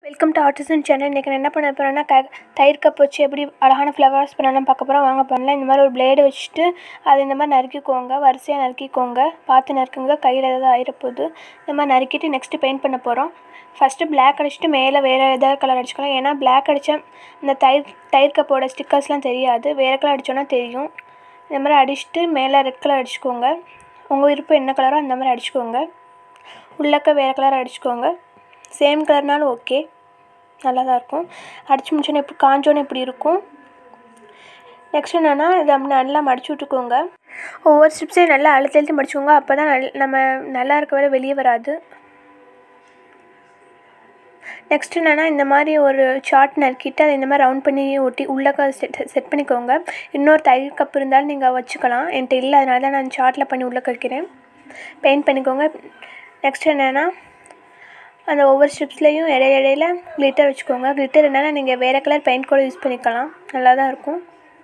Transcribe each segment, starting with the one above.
welcome to artisan channel இன்றைக்கி நான் என்ன பண்ண போகிறேன்னா க தயிர் கப் வச்சு எப்படி அழகான ஃப்ளவர்ஸ் பண்ணலாம் பார்க்க போகிறோம் வாங்க பண்ணலாம் இந்த மாதிரி ஒரு பிளேடு வச்சுட்டு அதை இந்த மாதிரி நறுக்கிக்கோங்க வரிசையாக நறுக்கிக்கோங்க பார்த்து நறுக்குங்க கையில் ஏதாவது ஆயிரப்போகுது இந்த மாதிரி நறுக்கிட்டு நெக்ஸ்ட்டு பெயிண்ட் பண்ண போகிறோம் ஃபஸ்ட்டு பிளாக் அடிச்சுட்டு மேலே வேறு ஏதாவது கலர் அடிச்சுக்கலாம் ஏன்னா பிளாக் அடித்தா இந்த தயிர் தயிர் கப்போட ஸ்டிக்கர்ஸ்லாம் தெரியாது வேறு கலர் அடித்தோன்னா தெரியும் இந்த மாதிரி அடிச்சுட்டு மேலே ரெட் கலர் அடிச்சுக்கோங்க உங்கள் விருப்பம் என்ன கலரோ அந்த மாதிரி அடிச்சுக்கோங்க உள்ளக்க வேறு கலர் அடிச்சுக்கோங்க சேம் கலர்னாலும் ஓகே நல்லா தான் இருக்கும் அடித்து முடிச்சோன்னே இப்படி காஞ்சோன்னே இப்படி இருக்கும் நெக்ஸ்ட் என்னென்னா இதை அப்படி நல்லா மடிச்சு விட்டுக்கோங்க ஒவ்வொரு ஸ்டிப்ஸையும் நல்லா அழுத்தி அழுத்தி மடிச்சுக்கோங்க அப்போ தான் நல் நம்ம நல்லா இருக்க வரை வெளியே வராது நெக்ஸ்ட் என்னென்னா இந்த மாதிரி ஒரு சார்ட் நறுக்கிட்டு அதை இந்த மாதிரி ரவுண்ட் பண்ணி ஒட்டி உள்ளக்க செட் செட் பண்ணிக்கோங்க இன்னொரு தயிர் கப் இருந்தாலும் நீங்கள் வச்சுக்கலாம் என்கிட்ட இல்லை அதனால தான் நான் சார்ட்டில் பண்ணி உள்ளே வைக்கிறேன் பெயிண்ட் பண்ணிக்கோங்க நெக்ஸ்ட் என்னென்னா அந்த ஒவ்வொரு ஸ்ட்ரிப்ஸ்லேயும் இடையில இடையில கிளிட்டர் வச்சுக்கோங்க கிளிட்டர் என்னென்னா நீங்கள் வேறு கலர் பெயிண்ட் கூட யூஸ் பண்ணிக்கலாம் நல்லா தான் இருக்கும்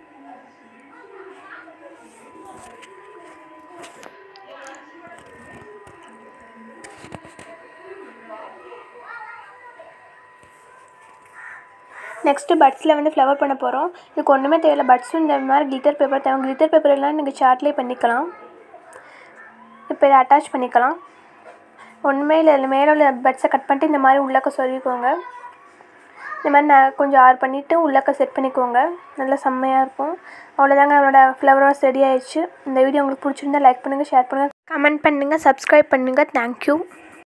நெக்ஸ்ட்டு பட்ஸில் வந்து ஃப்ளவர் பண்ண போகிறோம் இதுக்கு ஒன்றுமே தேவையில்ல பட்ஸும் இந்த மாதிரி கிளிட்டர் பேப்பர் தேவை கிளிட்டர் பேப்பர் எல்லாம் நீங்கள் சார்ட்லேயே பண்ணிக்கலாம் இப்போ இதை அட்டாச் பண்ணிக்கலாம் ஒன்றுமே இல்லை இதில் மேலே உள்ள பட்ஸை கட் பண்ணிட்டு இந்த மாதிரி உள்ளக்க சொருவிக்கோங்க இந்த மாதிரி நான் கொஞ்சம் ஆர் பண்ணிவிட்டு உள்ளக்க செட் பண்ணிக்கோங்க நல்லா செம்மையாக இருக்கும் அவ்வளோதாங்க அவனோட ஃப்ளவர்ஸ் ரெடி ஆயிடுச்சு இந்த வீடியோ உங்களுக்கு பிடிச்சிருந்தா லைக் பண்ணுங்கள் ஷேர் பண்ணுங்கள் கமெண்ட் பண்ணுங்கள் சப்ஸ்கிரைப் பண்ணுங்கள் தேங்க்யூ